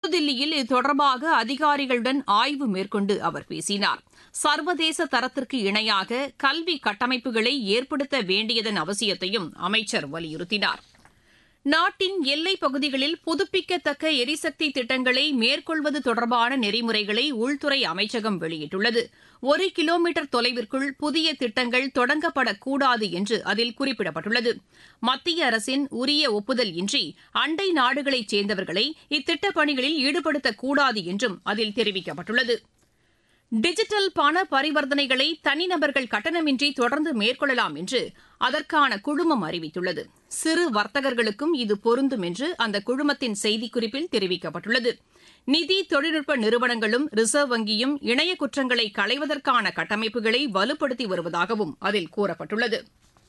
புதுதில்லியில் இது தொடர்பாக அதிகாரிகளுடன் ஆய்வு மேற்கொண்டு அவர் பேசினார் சர்வதேச தரத்திற்கு இணையாக கல்வி கட்டமைப்புகளை ஏற்படுத்த வேண்டியதன் அவசியத்தையும் அமைச்சர் வலியுறுத்தினார் நாட்டின் எல்லைப் பகுதிகளில் புதுப்பிக்கத்தக்க எரிசக்தி திட்டங்களை மேற்கொள்வது தொடர்பான நெறிமுறைகளை உள்துறை அமைச்சகம் வெளியிட்டுள்ளது ஒரு கிலோமீட்டர் தொலைவிற்குள் புதிய திட்டங்கள் தொடங்கப்படக்கூடாது என்று அதில் குறிப்பிடப்பட்டுள்ளது மத்திய அரசின் உரிய ஒப்புதல் இன்றி அண்டை நாடுகளைச் சேர்ந்தவர்களை இத்திட்டப் பணிகளில் ஈடுபடுத்தக்கூடாது என்றும் அதில் தெரிவிக்கப்பட்டுள்ளது டிஜிட்டல் பண பரிவர்த்தனைகளை தனிநபர்கள் கட்டணமின்றி தொடர்ந்து மேற்கொள்ளலாம் என்று அதற்கான குழுமம் அறிவித்துள்ளது சிறு வர்த்தகர்களுக்கும் இது பொருந்தும் என்று அந்த குழுமத்தின் செய்திக்குறிப்பில் தெரிவிக்கப்பட்டுள்ளது நிதி தொழில்நுட்ப நிறுவனங்களும் ரிசர்வ் வங்கியும் இணைய குற்றங்களை களைவதற்கான கட்டமைப்புகளை வலுப்படுத்தி வருவதாகவும் அதில் கூறப்பட்டுள்ளது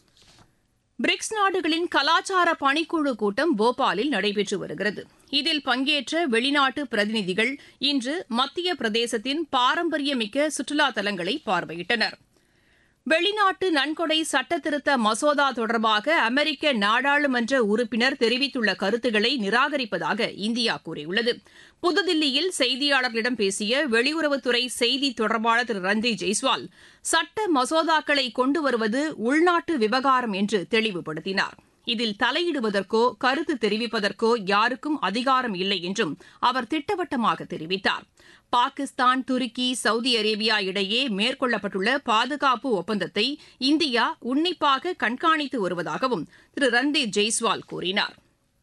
பிரிக்ஸ் நாடுகளின் கலாச்சார பணிக்குழு கூட்டம் போபாலில் நடைபெற்று வருகிறது இதில் பங்கேற்ற வெளிநாட்டு பிரதிநிதிகள் இன்று மத்திய பிரதேசத்தின் பாரம்பரியமிக்க சுற்றுலா தலங்களை பார்வையிட்டனர் வெளிநாட்டு நன்கொடை சட்டத்திருத்த மசோதா தொடர்பாக அமெரிக்க நாடாளுமன்ற உறுப்பினர் தெரிவித்துள்ள கருத்துக்களை நிராகரிப்பதாக இந்தியா கூறியுள்ளது புதுதில்லியில் செய்தியாளர்களிடம் பேசிய வெளியுறவுத்துறை செய்தி தொடர்பாளர் திரு ரன்தீப் ஜெய்ஸ்வால் சட்ட மசோதாக்களை கொண்டு வருவது உள்நாட்டு விவகாரம் என்று தெளிவுபடுத்தினார் இதில் தலையிடுவதற்கோ கருத்து தெரிவிப்பதற்கோ யாருக்கும் அதிகாரம் இல்லை என்றும் அவர் திட்டவட்டமாக தெரிவித்தார் பாகிஸ்தான் துருக்கி சவுதி அரேபியா இடையே மேற்கொள்ளப்பட்டுள்ள பாதுகாப்பு ஒப்பந்தத்தை இந்தியா உன்னிப்பாக கண்காணித்து வருவதாகவும் திரு ரன்தீப் ஜெய்ஸ்வால் கூறினார்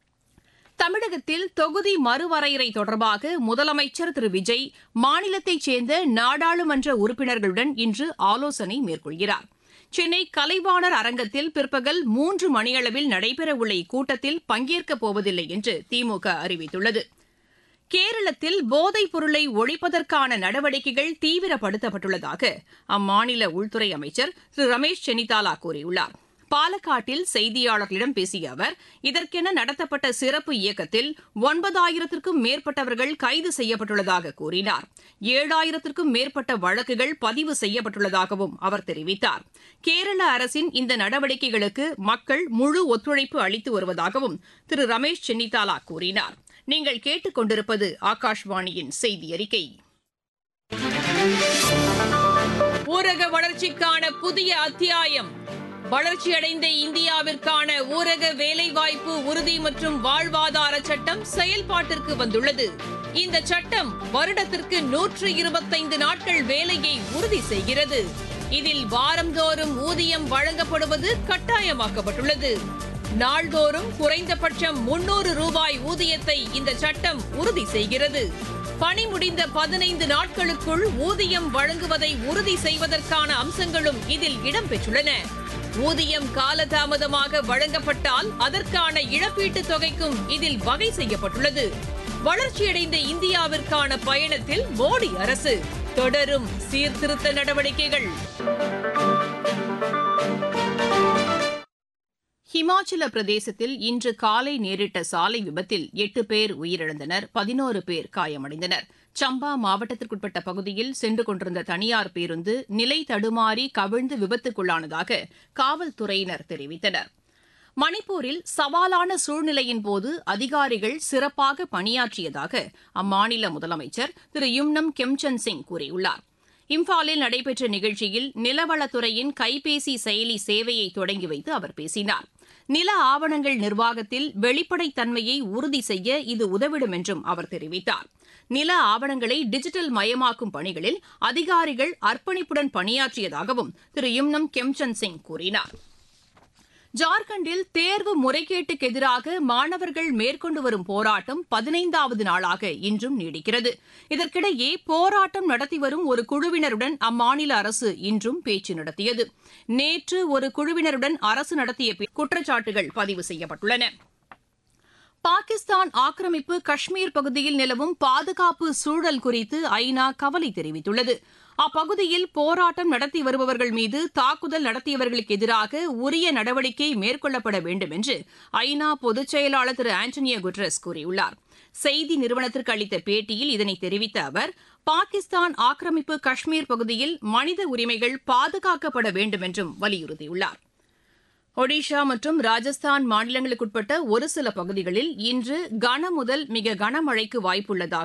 தமிழகத்தில் தொகுதி மறுவரையறை தொடர்பாக முதலமைச்சர் திரு விஜய் மாநிலத்தைச் சேர்ந்த நாடாளுமன்ற உறுப்பினர்களுடன் இன்று ஆலோசனை மேற்கொள்கிறார் சென்னை கலைவாணர் அரங்கத்தில் பிற்பகல் மூன்று மணியளவில் நடைபெறவுள்ள இக்கூட்டத்தில் பங்கேற்கப் போவதில்லை என்று திமுக அறிவித்துள்ளது கேரளத்தில் போதைப் பொருளை ஒழிப்பதற்கான நடவடிக்கைகள் தீவிரப்படுத்தப்பட்டுள்ளதாக அம்மாநில உள்துறை அமைச்சர் திரு ரமேஷ் சென்னிதாலா கூறியுள்ளார் பாலக்காட்டில் செய்தியாளர்களிடம் பேசிய அவர் இதற்கென நடத்தப்பட்ட சிறப்பு இயக்கத்தில் ஒன்பதாயிரத்திற்கும் மேற்பட்டவர்கள் கைது செய்யப்பட்டுள்ளதாக கூறினார் ஏழாயிரத்திற்கும் மேற்பட்ட வழக்குகள் பதிவு செய்யப்பட்டுள்ளதாகவும் அவர் தெரிவித்தார் கேரள அரசின் இந்த நடவடிக்கைகளுக்கு மக்கள் முழு ஒத்துழைப்பு அளித்து வருவதாகவும் திரு ரமேஷ் சென்னிதாலா கூறினார் நீங்கள் கேட்டுக்கொண்டிருப்பது ஆகாஷ்வாணியின் செய்தி அறிக்கை ஊரக வளர்ச்சிக்கான புதிய அத்தியாயம் வளர்ச்சியடைந்த இந்தியாவிற்கான ஊரக வேலைவாய்ப்பு உறுதி மற்றும் வாழ்வாதார சட்டம் செயல்பாட்டிற்கு வந்துள்ளது இந்த சட்டம் வருடத்திற்கு நூற்று இருபத்தைந்து நாட்கள் வேலையை உறுதி செய்கிறது இதில் வாரந்தோறும் ஊதியம் வழங்கப்படுவது கட்டாயமாக்கப்பட்டுள்ளது நாள்தோறும் குறைந்தபட்சம் முன்னூறு ரூபாய் ஊதியத்தை இந்த சட்டம் உறுதி செய்கிறது பணி முடிந்த பதினைந்து நாட்களுக்குள் ஊதியம் வழங்குவதை உறுதி செய்வதற்கான அம்சங்களும் இதில் இடம்பெற்றுள்ளன ஊதியம் காலதாமதமாக வழங்கப்பட்டால் அதற்கான இழப்பீட்டுத் தொகைக்கும் இதில் வகை செய்யப்பட்டுள்ளது வளர்ச்சியடைந்த இந்தியாவிற்கான பயணத்தில் மோடி அரசு தொடரும் சீர்திருத்த நடவடிக்கைகள் ஹிமாச்சல பிரதேசத்தில் இன்று காலை நேரிட்ட சாலை விபத்தில் எட்டு பேர் உயிரிழந்தனர் பதினோரு பேர் காயமடைந்தனர் சம்பா மாவட்டத்திற்குட்பட்ட பகுதியில் சென்று கொண்டிருந்த தனியார் பேருந்து நிலை தடுமாறி கவிழ்ந்து விபத்துக்குள்ளானதாக காவல்துறையினர் தெரிவித்தனர் மணிப்பூரில் சவாலான சூழ்நிலையின் போது அதிகாரிகள் சிறப்பாக பணியாற்றியதாக அம்மாநில முதலமைச்சர் திரு யும்னம் கெம்சந்த் சிங் கூறியுள்ளார் இம்பாலில் நடைபெற்ற நிகழ்ச்சியில் நிலவளத்துறையின் கைபேசி செயலி சேவையை தொடங்கி வைத்து அவர் பேசினார் நில ஆவணங்கள் நிர்வாகத்தில் வெளிப்படைத்தன்மையை உறுதி செய்ய இது உதவிடும் என்றும் அவர் தெரிவித்தார் நில ஆவணங்களை டிஜிட்டல் மயமாக்கும் பணிகளில் அதிகாரிகள் அர்ப்பணிப்புடன் பணியாற்றியதாகவும் திரு யும்னம் கெம்சந்த் சிங் கூறினார் ஜார்க்கண்டில் தேர்வு முறைகேட்டுக்கு எதிராக மாணவர்கள் மேற்கொண்டு வரும் போராட்டம் பதினைந்தாவது நாளாக இன்றும் நீடிக்கிறது இதற்கிடையே போராட்டம் நடத்தி வரும் ஒரு குழுவினருடன் அம்மாநில அரசு இன்றும் பேச்சு நடத்தியது நேற்று ஒரு குழுவினருடன் அரசு நடத்திய குற்றச்சாட்டுகள் பதிவு செய்யப்பட்டுள்ளன பாகிஸ்தான் ஆக்கிரமிப்பு காஷ்மீர் பகுதியில் நிலவும் பாதுகாப்பு சூழல் குறித்து ஐநா கவலை தெரிவித்துள்ளது அப்பகுதியில் போராட்டம் நடத்தி வருபவர்கள் மீது தாக்குதல் நடத்தியவர்களுக்கு எதிராக உரிய நடவடிக்கை மேற்கொள்ளப்பட வேண்டும் என்று ஐநா பொதுச் செயலாளர் திரு ஆண்டனியோ குட்ரஸ் கூறியுள்ளார் செய்தி நிறுவனத்திற்கு அளித்த பேட்டியில் இதனை தெரிவித்த அவர் பாகிஸ்தான் ஆக்கிரமிப்பு காஷ்மீர் பகுதியில் மனித உரிமைகள் பாதுகாக்கப்பட வேண்டும் என்றும் வலியுறுத்தியுள்ளார் ஒடிஷா மற்றும் ராஜஸ்தான் மாநிலங்களுக்குட்பட்ட ஒரு சில பகுதிகளில் இன்று கனமுதல் மிக கனமழைக்கு வாய்ப்புள்ளதாக